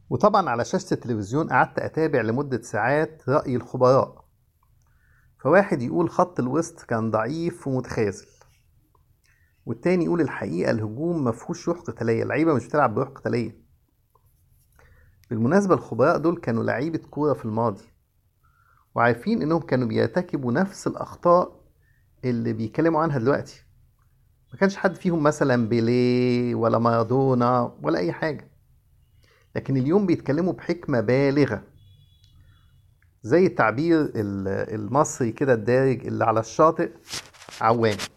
وطبعا على شاشة التلفزيون قعدت أتابع لمدة ساعات رأي الخبراء فواحد يقول خط الوسط كان ضعيف ومتخاذل والتاني يقول الحقيقة الهجوم مفهوش روح قتالية اللعيبة مش بتلعب بروح قتالية بالمناسبة الخبراء دول كانوا لعيبة كورة في الماضي وعارفين إنهم كانوا بيرتكبوا نفس الأخطاء اللي بيتكلموا عنها دلوقتي ما كانش حد فيهم مثلا بيليه ولا مارادونا ولا أي حاجة لكن اليوم بيتكلموا بحكمة بالغة زي التعبير ال- المصري كده الدارج اللي على الشاطئ عوام